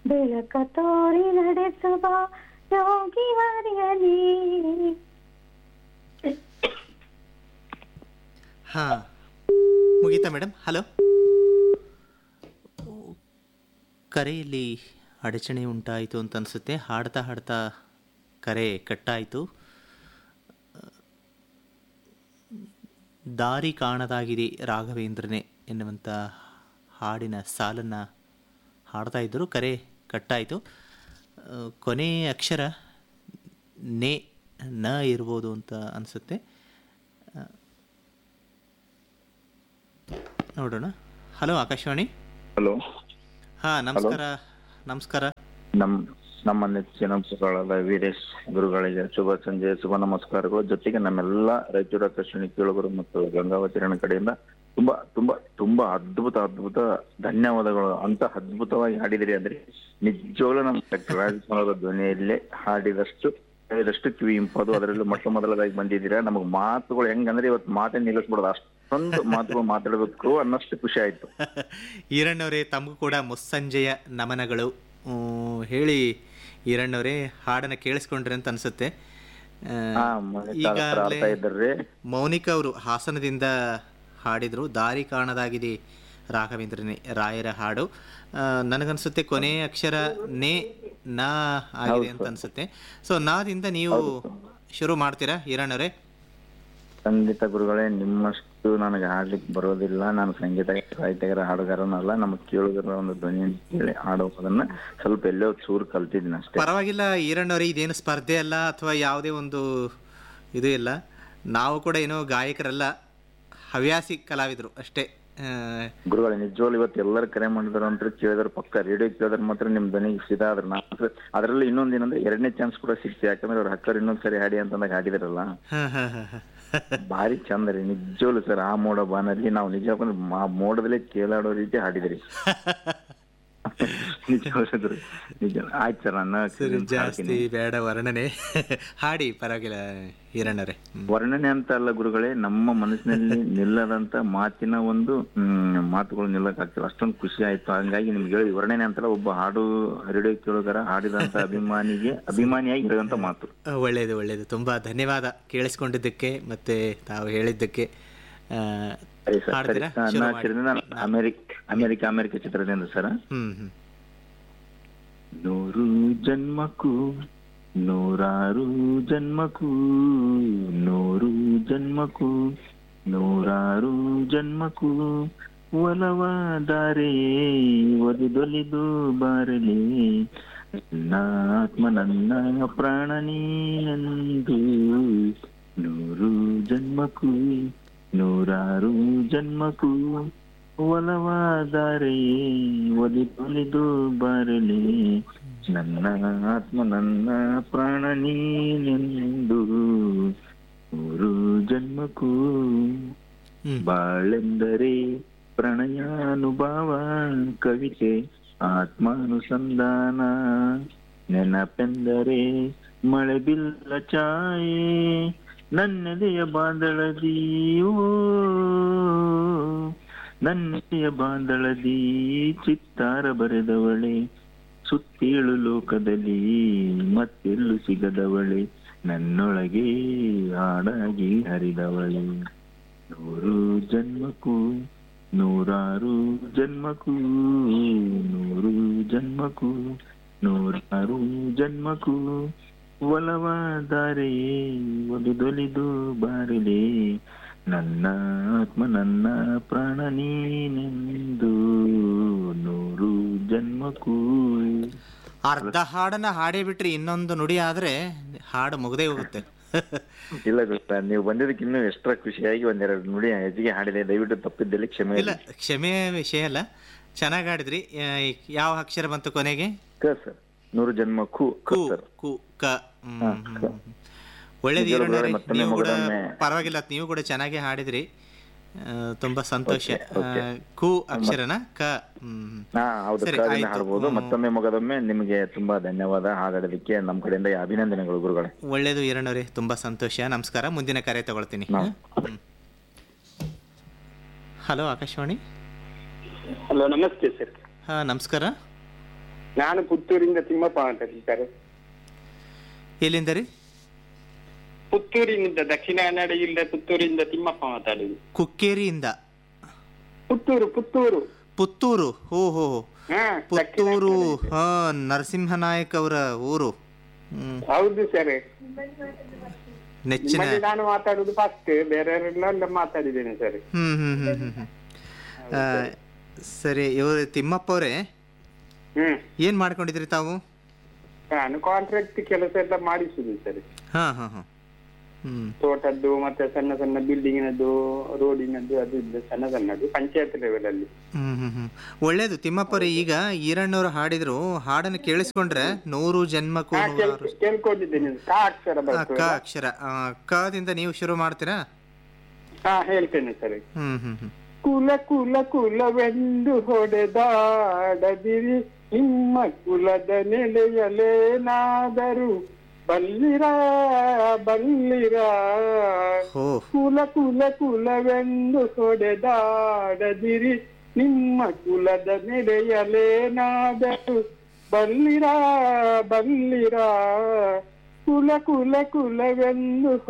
ಬೆಳಕ ತೋರಿ ನಡೆಸುವ ಯೋಗಿ ಹರಿಯಲಿ ಹಾ ಮುಗೀತಾ ಮೇಡಮ್ ಹಲೋ ಕರೆಯಲ್ಲಿ ಅಡಚಣೆ ಉಂಟಾಯಿತು ಅಂತ ಅನಿಸುತ್ತೆ ಹಾಡ್ತಾ ಹಾಡ್ತಾ ಕರೆ ಕಟ್ಟಾಯಿತು ದಾರಿ ಕಾಣದಾಗಿದೆ ರಾಘವೇಂದ್ರನೇ ಎನ್ನುವಂಥ ಹಾಡಿನ ಸಾಲನ್ನು ಹಾಡ್ತಾ ಇದ್ದರು ಕರೆ ಕಟ್ಟಾಯಿತು ಆ, ಕೊನೆ ಅಕ್ಷರ ನೇ ನ ಇರ್ಬೋದು ಅಂತ ಅನಿಸುತ್ತೆ ನೋಡೋಣ ಹಲೋ ಆಕಾಶವಾಣಿ ಹಲೋ ಹಾಂ ನಮಸ್ಕಾರ ನಮಸ್ಕಾರ ನಮ್ ನಮ್ಮ ನೆಚ್ಚಿನ ಗುರುಗಳಾದ ವೀರೇಶ್ ಗುರುಗಳಿಗೆ ಶುಭ ಸಂಜೆ ಶುಭ ನಮಸ್ಕಾರಗಳು ಜೊತೆಗೆ ನಮ್ಮೆಲ್ಲ ರಾಯಚೂರು ಆಕಾಶವಾಣಿ ಕೇಳುಗರು ಮತ್ತು ಗಂಗಾವತಿ ರಣ ಕಡೆಯಿಂದ ತುಂಬಾ ತುಂಬಾ ತುಂಬಾ ಅದ್ಭುತ ಅದ್ಭುತ ಧನ್ಯವಾದಗಳು ಅಂತ ಅದ್ಭುತವಾಗಿ ಹಾಡಿದಿರಿ ಅಂದ್ರೆ ನಿಜವಾಗ್ಲೂ ನಮ್ಮ ಡಾಕ್ಟರ್ ರಾಜಕುಮಾರ ಧ್ವನಿಯಲ್ಲೇ ಹಾಡಿದಷ್ಟು ಹೇಳಿದಷ್ಟು ಕಿವಿ ಇಂಪದು ಅದರಲ್ಲೂ ಮೊಟ್ಟ ಮೊದಲದಾಗಿ ಬಂದಿದ್ದೀರಾ ನಮಗ್ ಮಾತುಗಳು ಹೆಂಗಂದ್ರೆ ಇವತ್ತು ಮಾತೇ ನಿಲ್ಲಿಸ್ಬಿಡೋದು ಅಷ್ಟೊಂದು ಮಾತುಗಳು ಮಾತಾಡಬೇಕು ಅನ್ನಷ್ಟು ಖುಷಿ ಆಯ್ತು ಈರಣ್ಣವರೇ ತಮಗೂ ಕೂಡ ಮುಸ್ಸಂಜೆಯ ನಮನಗಳು ಹ್ಮ್, ಹೇಳಿ ಈರಣ್ಣವರೇ ಹಾಡನ್ನು ಕೇಳಿಸ್ಕೊಂಡ್ರಿ ಅಂತ ಅನಿಸುತ್ತೆ ಹಾ ಮನೆ ಆಡ್ತಾ ಇದ್ದಾರ್ರಿ ಮೌನಿಕ ಅವರು ಹಾಸನದಿಂದ ಹಾಡಿದರು ದಾರಿ ಕಾಣದಾಗಿದೆ ರಾಘವೇಂದ್ರನೇ ರಾಯರ ಹಾಡು ಆ, ನನಗನ್ಸುತ್ತೆ ಕೊನೆ ಅಕ್ಷರ ನೇ ನಾ ಆಗಿದೆ ಅಂತ ಅನ್ಸುತ್ತೆ ಸೊ ನಾದಿಂದ ನೀವು ಶುರು ಮಾಡ್ತೀರಾ ಈರಣ್ಣವರೇ ಖಂಡಿತ ಗುರುಗಳೇ ನಿಮ್ಮಷ್ಟು ನನಗೆ ಹಾಡ್ಲಿಕ್ಕೆ ಬರೋದಿಲ್ಲ ನಾನು ಸಂಗೀತ ಸಾಹಿತ್ಯಗಾರ ಹಾಡುಗಾರನಲ್ಲ ನಮ್ಮ ಕೇಳುಗರ ಒಂದು ಧ್ವನಿಯನ್ನು ಕೇಳಿ ಹಾಡೋದನ್ನ ಸ್ವಲ್ಪ ಎಲ್ಲೋ ಚೂರು ಕಲ್ತಿದ್ದೀನಿ ಅಷ್ಟೇ ಪರವಾಗಿಲ್ಲ ಈರಣ್ಣವರೇ ಇದೇನು ಸ್ಪರ್ಧೆ ಅಲ್ಲ ಅಥವಾ ಯಾವುದೇ ಒಂದು ಇದು ಇಲ್ಲ ನಾವು ಕೂಡ ಏನೋ ಗಾಯಕರಲ್ಲ ಹವ್ಯಾಸಿ ಕಲಾವಿದರು ಅಷ್ಟೇ ಆ, ಗುರುಗಳೇ ನಿಜವಾಗ್ಲು ಇವತ್ತು ಎಲ್ಲರೂ ಕರೆ ಮಾಡಿದ್ರು ಅಂತ ಕೇಳಿದ್ರೆ ಪಕ್ಕ ರೇಡಿಯೋ ಕೇಳಿದ್ರೆ ಮಾತ್ರ ನಿಮ್ ಧ್ವನಿಗೆ ಸಿದಾ ಆದ್ರೆ ನಾನು ಅದರಲ್ಲಿ ಇನ್ನೊಂದು ಏನಂದ್ರೆ ಎರಡನೇ ಚಾನ್ಸ್ ಕೂಡ ಸಿಕ್ತು ಯಾಕಂದ್ರೆ ಅವ್ರ ಹಕ್ಕರ್ ಇನ್ನೊಂದ್ ಸರಿ ಹಾಡಿ ಅಂತಂದಾಗ ಹಾಡಿದಾರಲ್ಲ ಹ, ಹ, ಹ, ಹ. ಭಾರಿ ಚಂದ ರೀ ನಿಜವಾಗ್ಲು ಸರ್ ಆ ಮೋಡ ಬಾನಲ್ಲಿ ನಾವು ನಿಜ ಆ ಮೋಡದಲ್ಲೇ ಕೇಳಾಡೋ ರೀತಿ ಹಾಡಿದ್ರಿ ನಿಜ ಹೇಳಿದ್ರು. ನಿಜ ಆಯ್ತು ಸರ್ ನನ್ನ ಸರಿ ಜಾಸ್ತಿ ಬೇಡ ವರ್ಣನೆ ಹಾಡಿ ಪರವಾಗಿಲ್ಲ ಈರಣ್ಣರೇ ಹ್ಮ್. ವರ್ಣನೆ ಅಂತ ಅಲ್ಲ ಗುರುಗಳೇ ನಮ್ಮ ಮನಸ್ಸಿನಲ್ಲಿ ನಿಲ್ಲದಂತ ಮಾತಿನ ಒಂದು ಹ್ಮ್, ಮಾತುಗಳು ನಿಲ್ಲಕ್ ಆಗ್ತಿಲ್ಲ ಅಷ್ಟೊಂದು ಖುಷಿ ಆಯ್ತು ಹಂಗಾಗಿ ನಿಮ್ಗೆ ಹೇಳಿ ವರ್ಣನೆ ಅಂತಲ್ಲ ಒಬ್ಬ ಹಾಡು ರೇಡಿಯೋ ಕೇಳುಗರ ಹಾಡಿದಂತ ಅಭಿಮಾನಿಗೆ ಅಭಿಮಾನಿಯಾಗಿ ಇರೋಂತ ಮಾತು ಆ, ಒಳ್ಳೆಯದು ಒಳ್ಳೆಯದು ತುಂಬ ಧನ್ಯವಾದ ಕೇಳಿಸ್ಕೊಂಡಿದ್ದಕ್ಕೆ ಮತ್ತೆ ತಾವು ಹೇಳಿದ್ದಕ್ಕೆ ಆ, ಸರಿ ಸರ್ ಸರಿ ಹಾಡ್ತೀರಾ ನಾನು ಶುರು ಮಾಡಿ. ಚಿರದಿಂದ ನಾನು ಅಮೆರಿಕ ಅಮೆರಿಕ ಅಮೆರಿಕ ಚಿತ್ರದಿಂದ ಸರ್ ಹ್ಮ್ ಹ್ಮ್ ನೂರು ಜನ್ಮಕ್ಕೂ ನೂರಾರು ಜನ್ಮಕ್ಕೂ ನೂರು ಜನ್ಮಕ್ಕೂ ನೂರಾರು ಜನ್ಮಕ್ಕೂ ಒಲವಾದಾರೆಯೇ ಒಲಿದೊಲಿದು ಬಾರಲಿ ನನ್ನ ಆತ್ಮ ನನ್ನ ಪ್ರಾಣ ನೀನೆಂದು ನೂರು ಜನ್ಮಕ್ಕೂ ನೂರಾರು ಜನ್ಮಕ್ಕೂ ಒಲವಾದಾರೆಯೇ ಒಲಿದೊಲಿದು ಬಾರಲಿ ನನ್ನ ಆತ್ಮ ನನ್ನ ಪ್ರಾಣ ನೀನೆಂದು ನೂರು ಜನ್ಮಕ್ಕೂ ಹ್ಮ್ ಬಾಳೆಂದರೆ ಪ್ರಣಯಾನುಭಾವ ಕವಿತೆ ಆತ್ಮಾನುಸಂಧಾನ ನೆನಪೆಂದರೆ ಮಳೆ ಬಿಲ್ಲ ಛಾಯೆ ನನ್ನೆದೆಯ ಬಾಂದಳದಿಯೋ ನನ್ನೆದೆಯ ಬಾಂದಳದಿ ಚಿತ್ತಾರ ಬರೆದವಳೆ ಸುತ್ತೇಳು ಲೋಕದಲ್ಲಿ ಮತ್ತೆಲ್ಲೂ ಸಿಗದವಳೆ ನನ್ನೊಳಗೆ ಹಾಡಾಗಿ ಹರಿದವಳೆ ನೂರು ಜನ್ಮಕ್ಕೂ ನೂರಾರು ಜನ್ಮಕ್ಕೂ ನೂರು ಜನ್ಮಕ್ಕೂ ನೂರಾರು ಜನ್ಮಕ್ಕೂ ಒಲವಾದಾರೆಯೇ ಒಲಿದೊಲಿದು ಬಾರಲಿ ನನ್ನ ಆತ್ಮ ನನ್ನ ಪ್ರಾಣ ನೀನೆಂದು ನೂರು ಜನ್ಮಕ್ಕೂ ಅರ್ಧ ಹಾಡನ್ನ ಹಾಡೇ ಬಿಟ್ರಿ ಇನ್ನೊಂದು ನುಡಿ ಆದ್ರೆ ಹಾಡು ಮುಗದೇ ಹೋಗುತ್ತೆ ಇಲ್ಲ ಗೊತ್ತಾ ನೀವು ಬಂದಿದ್ದಕ್ಕೆ ಇನ್ನೂ ಎಕ್ಸ್ಟ್ರಾ ಖುಷಿಯಾಗಿ ಒಂದೆರಡು ನುಡಿ ಹೆಚ್ಚಿಗೆ ಹಾಡಿದೆ ದಯವಿಟ್ಟು ತಪ್ಪಿದ್ದಲ್ಲಿ ಕ್ಷಮೆ ಇಲ್ಲ ಕ್ಷಮೆ ವಿಷಯ ಅಲ್ಲ ಚೆನ್ನಾಗಿ ಹಾಡಿದ್ರಿ ಆ, ಯಾವ ಅಕ್ಷರ ಬಂತು ಕೊನೆಗೆ ಕ ಸರ್ ನೂರು ಜನ್ಮ ಕು ಕ ಕು ಸರ್ ಕು ಕ ಹ್ಮ್, ಹ್ಮ್, ಹ್ಮ್. ಒಳ್ಳೇದು ನಿಜವಾಗ್ಲೂ ಈರಣ್ಣರೇ, ಮತ್ತೊಮ್ಮೆ ನೀವು ಕೂಡ ಮಗದೊಮ್ಮೆ- ಪರವಾಗಿಲ್ಲ ನೀವು ಕೂಡ ಚೆನ್ನಾಗಿ ಹಾಡಿದ್ರಿ ಆ, ತುಂಬಾ ಸಂತೋಷ Okay, okay. ಆ, ಕು ಅಕ್ಷರನ ಕ ಹ್ಮ್ ಹಾ ಹೌದು ಸರಿ, ಕಾದಿಂದ ಆಯ್ತು. ಹಾಡ್ಬೋದು ಹ್ಮ್. ಮತ್ತೊಮ್ಮೆ ಮಗದೊಮ್ಮೆ ನಿಮಗೆ ತುಂಬಾ ಧನ್ಯವಾದ ಹಾಡೋದಕ್ಕೆ ನಮ್ಮ ಕಡೆಯಿಂದ ಅಭಿನಂದನೆಗಳು ಗುರುಗಳೇ ಒಳ್ಳೇದು ಈರಣ್ಣವರೇ ತುಂಬಾ ಸಂತೋಷ ನಮಸ್ಕಾರ ಮುಂದಿನ ಕರೆ ತಗೊಳ್ತೀನಿ ನಾವು ಹಲೋ ಆಕಾಶವಾಣಿ ಹಲೋ ನಮಸ್ತೆ ಸರ್ ಹಾ ನಮಸ್ಕಾರ ನಾನು ಪುತ್ತೂರಿಂದ ತಿಮ್ಮಪ್ಪ ಮಾತಾಡ್ತಾರೆ ಎಲ್ಲಿಂದ ರೀ ಪುತ್ತೂರಿನಿಂದ ದಕ್ಷಿಣ ಕನ್ನಡ ಜಿಲ್ಲೆ ಪುತ್ತೂರಿಂದ ತಿಮ್ಮಪ್ಪ ಮಾತಾಡುದು ಕುಕ್ಕೇರಿಯಿಂದ ಪುತ್ತೂರು ಪುತ್ತೂರು ಪುತ್ತೂರು ಹೋ ಹೋ ಹೋ. ಹಾ ಪುತ್ತೂರು ಹಾ ನರಸಿಂಹನಾಯಕ್ ಅವರ ಊರು ಹ್ಮ್ ಹೌದು ಸರ್ ನೆಚ್ಚಿನ ನಿಮ್ಮಲ್ಲಿ ನಾನು ಮಾತಾಡುದು ಫಸ್ಟ್ ಬೇರೆಯವರೆಲ್ಲ ಮಾತಾಡಿದ್ದೇನೆ ಸರ್ ಹ್ಮ್ ಹ್ಮ್ ಹ್ಮ್ ಹ್ಮ್ ಹ್ಮ್ ಆ, ಸರಿ ಇವರು ತಿಮ್ಮಪ್ಪ ಅವರೇ ಹ್ಮ್ ಏನ್ ಮಾಡ್ಕೊಂಡಿದ್ರಿ ತಾವು ನಾನು ಕಾಂಟ್ರಾಕ್ಟ್ ಕೆಲಸ ಎಲ್ಲ ಮಾಡಿಸುದು ಸರ್ ಹಾ ಹಾ ಹಾ ಹ್ಮ್ ತೋಟದ್ದು ಮತ್ತೆ ಸಣ್ಣ ಸಣ್ಣ ಬಿಲ್ಡಿಂಗಿನದ್ದು ರೋಡಿನದ್ದು ಅದು ಇದು ಸಣ್ಣ ಸಣ್ಣದು ಪಂಚಾಯತ್ ಲೆವೆಲ್ ಅಲ್ಲಿ ಹ್ಮ್ ಹ್ಮ್ ಹ್ಮ್ ಒಳ್ಳೇದು ತಿಮ್ಮಪ್ಪರೇ ಈಗ ಈರಣ್ಣವ್ರು ಹಾಡಿದ್ರು ಹಾಡನ್ನು ಕೇಳಿಸ್ಕೊಂಡ್ರೆ ನೂರು ಜನ್ಮಕ್ಕೂ ಹಾ ಕೇಳ್ ನೂರಾರು ಕೇಳ್ಕೊಂಡಿದ್ದೇನೆ ಕಾ ಅಕ್ಷರ ಆ, ಬರ್ತದೆ ಕ ಅಕ್ಷರ ಆ, ಕದಿಂದ ನೀವು ಶುರು ಮಾಡ್ತೀರಾ ಹಾ ಹೇಳ್ತೇನೆ ಸರ್ ಹ್ಮ್ ಹ್ಮ್ ಹ್ಮ್ ಕುಲ ಕುಲ ಕುಲವೆಂದು ಹೊಡೆದಾಡದಿರಿ ನಿಮ್ಮ ಕುಲದ ನೆಲೆಯಲೇನಾದರೂ ಬಲ್ಲಿರ ಬಲ್ಲಿರ ಹೋ ಕುಲ ಕುಲ ಕುಲವೆಂದು ಹೊಡೆದಾಡದಿರಿ ನಿಮ್ಮ ಕುಲದ ನೆಲೆಯಲೇನಾದರೂ ಬಲ್ಲಿರ ಬಲ್ಲಿರ ಕುಲ ಕುಲ ಕುಲವೆಂದು